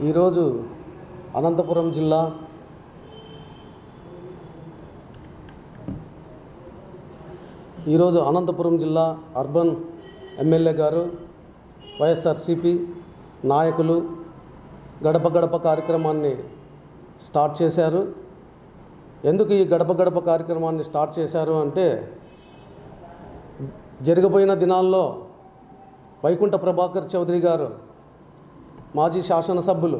ఈరోజు అనంతపురం జిల్లా ఈరోజు అనంతపురం జిల్లా అర్బన్ ఎమ్మెల్యే గారు వైఎస్ఆర్సిపి నాయకులు గడప గడప కార్యక్రమాన్ని స్టార్ట్ చేశారు ఎందుకు ఈ గడప గడప కార్యక్రమాన్ని స్టార్ట్ చేశారు అంటే జరగబోయిన దినాల్లో వైకుంఠ ప్రభాకర్ చౌదరి గారు మాజీ శాసనసభ్యులు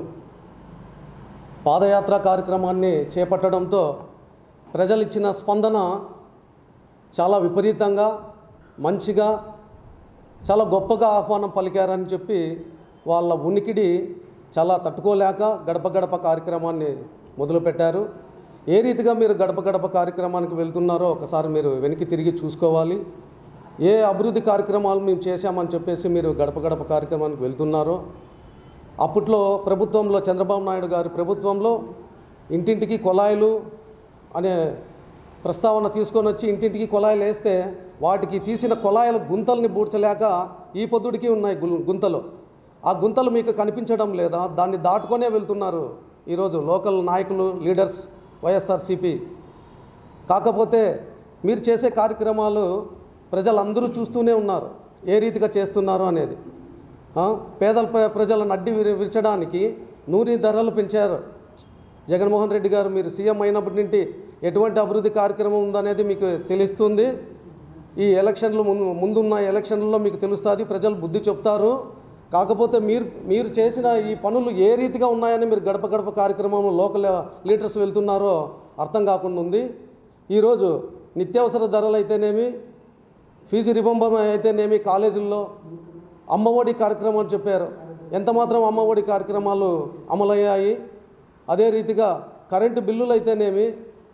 పాదయాత్ర కార్యక్రమాన్ని చేపట్టడంతో ప్రజలు ఇచ్చిన స్పందన చాలా విపరీతంగా మంచిగా చాలా గొప్పగా ఆహ్వానం పలికారని చెప్పి వాళ్ళ ఉనికిడి చాలా తట్టుకోలేక గడప గడప కార్యక్రమాన్ని మొదలుపెట్టారు ఏ రీతిగా మీరు గడప గడప కార్యక్రమానికి వెళ్తున్నారో ఒకసారి మీరు వెనక్కి తిరిగి చూసుకోవాలి ఏ అభివృద్ధి కార్యక్రమాలు మేము చేశామని చెప్పేసి మీరు గడప గడప కార్యక్రమానికి వెళ్తున్నారో అప్పట్లో ప్రభుత్వంలో చంద్రబాబు నాయుడు గారి ప్రభుత్వంలో ఇంటింటికి కొలాయిలు అనే ప్రస్తావన తీసుకొని వచ్చి ఇంటింటికి కొలాయిలు వేస్తే వాటికి తీసిన కొలాయిల గుంతల్ని బూడ్చలేక ఈ పొద్దుడికి ఉన్నాయి గు- గుంతలు ఆ గుంతలు మీకు కనిపించడం లేదా దాన్ని దాటుకొనే వెళ్తున్నారు ఈరోజు లోకల్ నాయకులు లీడర్స్ వైఎస్ఆర్సిపి కాకపోతే మీరు చేసే కార్యక్రమాలు ప్రజలందరూ చూస్తూనే ఉన్నారు ఏ రీతిగా చేస్తున్నారు అనేది ఆ, పేదల ప్ర- ప్రజలను అడ్డి విరి- విరచడానికి నూనె ధరలు పెంచారు జగన్మోహన్ రెడ్డి గారు మీరు సీఎం అయినప్పటి నుండి ఎటువంటి అభివృద్ధి కార్యక్రమం ఉందనేది మీకు తెలుస్తుంది ఈ ఎలక్షన్లు ముందు ముందున్న ఎలక్షన్లలో మీకు తెలుస్తుంది ప్రజలు బుద్ధి చెప్తారు కాకపోతే మీరు మీరు చేసిన ఈ పనులు ఏ రీతిగా ఉన్నాయని మీరు గడప గడప కార్యక్రమంలో లోకల్ లీడర్స్ వెళ్తున్నారో అర్థం కాకుండా ఉంది ఈరోజు నిత్యావసర ధరలు అయితేనేమి ఫీజు రిబంబం అయితేనేమి కాలేజీల్లో అమ్మఒడి కార్యక్రమం అని చెప్పారు ఎంత మాత్రం అమ్మఒడి కార్యక్రమాలు అమలయ్యాయి అదే రీతిగా కరెంటు బిల్లులు అయితేనేమి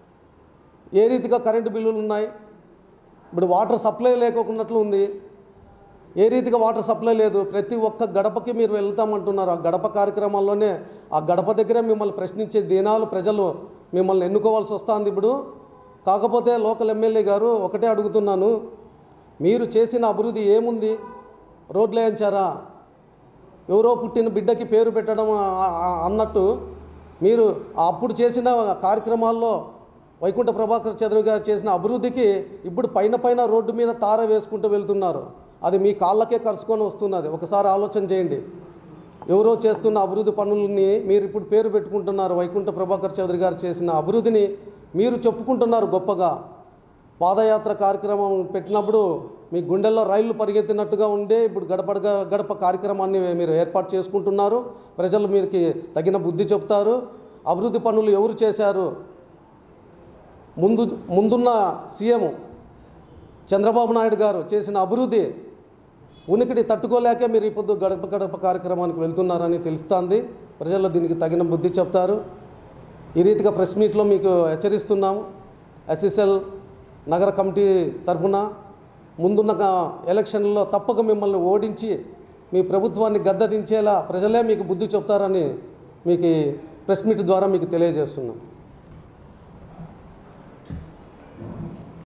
ఏ రీతిగా కరెంటు బిల్లులు ఉన్నాయి ఇప్పుడు వాటర్ సప్లై లేకోకున్నట్లు ఉంది ఏ రీతిగా వాటర్ సప్లై లేదు ప్రతి ఒక్క గడపకి మీరు వెళ్తామంటున్నారు ఆ గడప కార్యక్రమాల్లోనే ఆ గడప దగ్గరే మిమ్మల్ని ప్రశ్నించే దినాలు ప్రజలు మిమ్మల్ని ఎన్నుకోవాల్సి వస్తుంది ఇప్పుడు కాకపోతే లోకల్ ఎమ్మెల్యే గారు ఒకటే అడుగుతున్నాను మీరు చేసిన అభివృద్ధి ఏముంది రోడ్లు వేయించారా ఎవరో పుట్టిన బిడ్డకి పేరు పెట్టడం ఆ- ఆ- అన్నట్టు మీరు ఆ అప్పుడు చేసిన కార్యక్రమాల్లో వైకుంఠ ప్రభాకర్ చౌదరి గారు చేసిన అభివృద్ధికి ఇప్పుడు పైన పైన రోడ్డు మీద తార వేసుకుంటూ వెళ్తున్నారు అది మీ కాళ్ళకే కరుచుకొని వస్తున్నది ఒకసారి ఆలోచన చేయండి ఎవరో చేస్తున్న అభివృద్ధి పనులని మీరు ఇప్పుడు పేరు పెట్టుకుంటున్నారు వైకుంఠ ప్రభాకర్ చౌదరి గారు చేసిన అభివృద్ధిని మీరు చెప్పుకుంటున్నారు గొప్పగా పాదయాత్ర కార్యక్రమం పెట్టినప్పుడు మీ గుండెల్లో రైళ్లు పరిగెత్తినట్టుగా ఉండే ఇప్పుడు గడప గడప కార్యక్రమాన్ని మీరు ఏర్పాటు చేసుకుంటున్నారు ప్రజలు మీకు తగిన బుద్ధి చెప్తారు అభివృద్ధి పనులు ఎవరు చేశారు ముందు ముందున్న సీఎం చంద్రబాబు నాయుడు గారు చేసిన అభివృద్ధి ఉనికిడి తట్టుకోలేకే మీరు ఇప్పుడు గడప గడప కార్యక్రమానికి వెళ్తున్నారని తెలుస్తుంది ప్రజలు దీనికి తగిన బుద్ధి చెప్తారు ఈ రీతిగా ప్రెస్ మీట్లో మీకు హెచ్చరిస్తున్నాము ఎస్ఎస్ఎల్ నగర కమిటీ తరఫున ముందున్న క- ఎలక్షన్లలో తప్పక మిమ్మల్ని ఓడించి మీ ప్రభుత్వాన్ని గద్దదించేలా ప్రజలే మీకు బుద్ధి చెప్తారని మీకు ఈ ప్రెస్ మీట్ ద్వారా మీకు తెలియజేస్తున్నాం